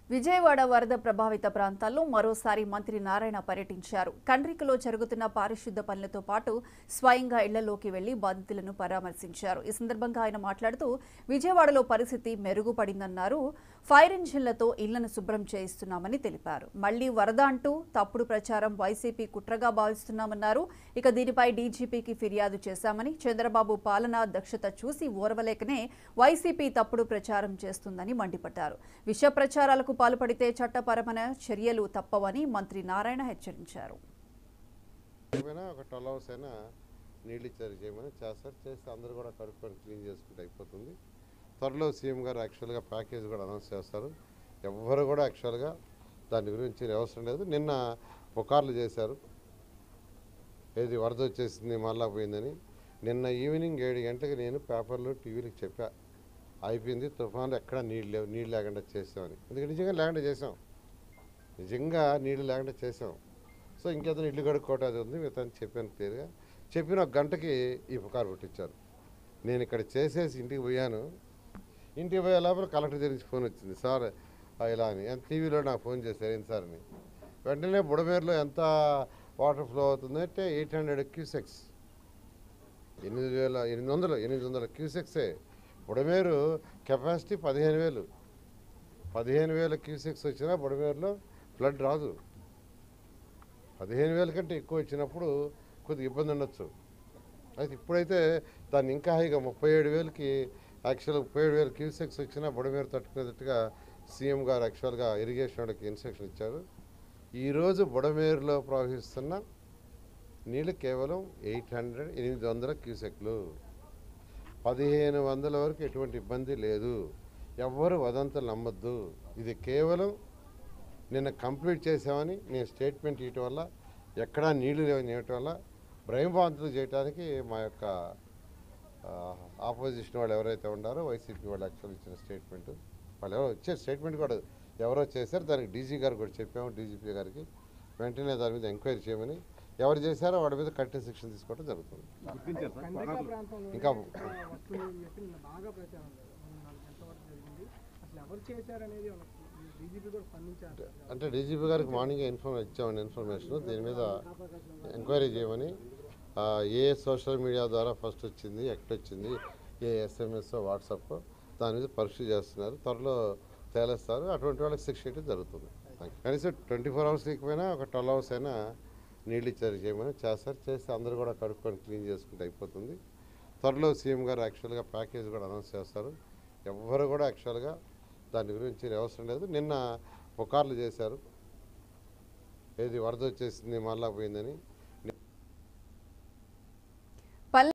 విజయవాడ వరద ప్రభావిత ప్రాంతాల్లో మరోసారి మంత్రి నారాయణ పర్యటించారు కండ్రికలో జరుగుతున్న పారిశుద్ధ పనులతో పాటు స్వయంగా ఇళ్లలోకి వెళ్లి బాధితులను పరామర్శించారు ఈ సందర్భంగా ఆయన మాట్లాడుతూ విజయవాడలో పరిస్థితి మెరుగుపడిందన్నారు ఫైర్ ఇంజిన్లతో ఇళ్లను శుభ్రం చేయిస్తున్నామని తెలిపారు మళ్లీ వరద అంటూ తప్పుడు ప్రచారం వైసీపీ కుట్రగా భావిస్తున్నామన్నారు ఇక దీనిపై డీజీపీకి ఫిర్యాదు చేశామని చంద్రబాబు పాలనా దక్షత చూసి ఓర్వలేకనే వైసీపీ తప్పుడు ప్రచారం చేస్తుందని మండిపడ్డారు విష ప్రచారాలకు పాల్పడితే చట్టపరమైన చర్యలు తప్పవని మంత్రి నారాయణ హెచ్చరించారు ఏమైనా ఒక ట్వెల్వ్ అవర్స్ అయినా నీళ్ళు ఇచ్చారు చేయమని చేస్తారు చేస్తే అందరూ కూడా కడుక్కొని క్లీన్ చేసుకుంటే అయిపోతుంది త్వరలో సీఎం గారు యాక్చువల్గా ప్యాకేజ్ కూడా అనౌన్స్ చేస్తారు ఎవ్వరు కూడా యాక్చువల్గా దాని గురించి అవసరం లేదు నిన్న పుకార్లు చేశారు ఏది వరద వచ్చేసింది మళ్ళా పోయిందని నిన్న ఈవినింగ్ ఏడు గంటలకు నేను పేపర్లో టీవీలకు చెప్పా అయిపోయింది తుఫాన్లు ఎక్కడ నీళ్ళు లేవు నీళ్ళు లేకుండా చేసామని ఎందుకంటే నిజంగా లేకుండా చేసాం నిజంగా నీళ్ళు లేకుండా చేసాం సో ఇంకేదైనా ఇల్లు కడుక్కోవటం అది ఉంది మిగతా చెప్పాను క్లియర్గా చెప్పిన ఒక గంటకి ఈ పుకారు పుట్టించారు నేను ఇక్కడ చేసేసి ఇంటికి పోయాను ఇంటికి పోయే లోపల కలెక్టర్ దగ్గర నుంచి ఫోన్ వచ్చింది సార్ ఆ ఇలా అని ఎంత టీవీలో నాకు ఫోన్ చేశారు ఏంటి సార్ అని వెంటనే బుడమేరులో ఎంత వాటర్ ఫ్లో అవుతుందంటే ఎయిట్ హండ్రెడ్ క్యూసెక్స్ ఎనిమిది వేల ఎనిమిది వందలు ఎనిమిది వందల క్యూసెక్సే బుడమేరు కెపాసిటీ పదిహేను వేలు పదిహేను వేల క్యూసెక్స్ వచ్చినా బుడమేరులో ఫ్లడ్ రాదు పదిహేను వేల కంటే ఎక్కువ వచ్చినప్పుడు కొద్దిగా ఇబ్బంది ఉండొచ్చు అయితే ఇప్పుడైతే దాన్ని ఇంకా హైగా ముప్పై ఏడు వేలకి యాక్చువల్ ముప్పై ఏడు వేల క్యూసెక్స్ వచ్చినా బుడమేరు తట్టుకునేటట్టుగా సీఎం గారు యాక్చువల్గా ఇరిగేషన్ వాళ్ళకి ఇన్స్ట్రక్షన్ ఇచ్చారు ఈరోజు బుడమేరులో ప్రవహిస్తున్న నీళ్ళు కేవలం ఎయిట్ హండ్రెడ్ ఎనిమిది వందల క్యూసెక్లు పదిహేను వందల వరకు ఎటువంటి ఇబ్బంది లేదు ఎవ్వరు వదంతులు నమ్మద్దు ఇది కేవలం నిన్న కంప్లీట్ చేసామని నేను స్టేట్మెంట్ ఇవ్వటం వల్ల ఎక్కడా నీళ్లు లేవని ఇవ్వటం వల్ల భయభ్రాంతులు చేయడానికి మా యొక్క ఆపోజిషన్ వాళ్ళు ఎవరైతే ఉన్నారో వైసీపీ వాళ్ళు యాక్చువల్ ఇచ్చిన స్టేట్మెంట్ వాళ్ళు ఎవరో ఇచ్చే స్టేట్మెంట్ కూడా ఎవరో చేశారు దానికి డీజీ గారు కూడా చెప్పాము డీజీపీ గారికి వెంటనే దాని మీద ఎంక్వైరీ చేయమని ఎవరు చేశారో వాడి మీద కఠిన శిక్షణ తీసుకోవడం జరుగుతుంది గుర్తించారు సార్ కందిక బాగా ప్రాంతంలో ఇంకా- వస్తుంది అని చెప్పి నిన్న బాగా ప్రచారం లేదు నాలుగు గంటల వరకు జరిగింది అసలు ఎవరు చేశారనేది డీజీపీ కూడా స్పందించారు అంటే డీజీపీ గారికి మార్నింగ్ ఇన్ఫర్మ్ ఇచ్చామని ఇన్ఫర్మేషన్ దీని మీద ఎంక్వైరీ చేయమని ఆ, ఏ సోషల్ మీడియా ద్వారా ఫస్ట్ వచ్చింది ఎక్కడ వచ్చింది ఏ ఎస్ఎంఎస్ వాట్సాప్ దాని మీద పరీక్ష చేస్తున్నారు త్వరలో తేలేస్తారు అటువంటి వాళ్ళకి శిక్ష చేయడం జరుగుతుంది కనీసం ట్వంటీ ఫోర్ అవర్స్ లేకపోయినా ఒక ట్వెల్వ్ అవర్స్ అయినా నీళ్ళు ఇచ్చారు చేయమని చేస్తారు చేస్తే అందరూ కూడా కడుక్కొని క్లీన్ చేసుకుంటే అయిపోతుంది త్వరలో సీఎం గారు యాక్చువల్గా ప్యాకేజ్ కూడా అనౌన్స్ చేస్తారు ఎవ్వరు కూడా యాక్చువల్గా దాని గురించి అవసరం లేదు నిన్న పుకార్లు చేశారు ఏది వరద వచ్చేసింది మళ్ళా పోయిందని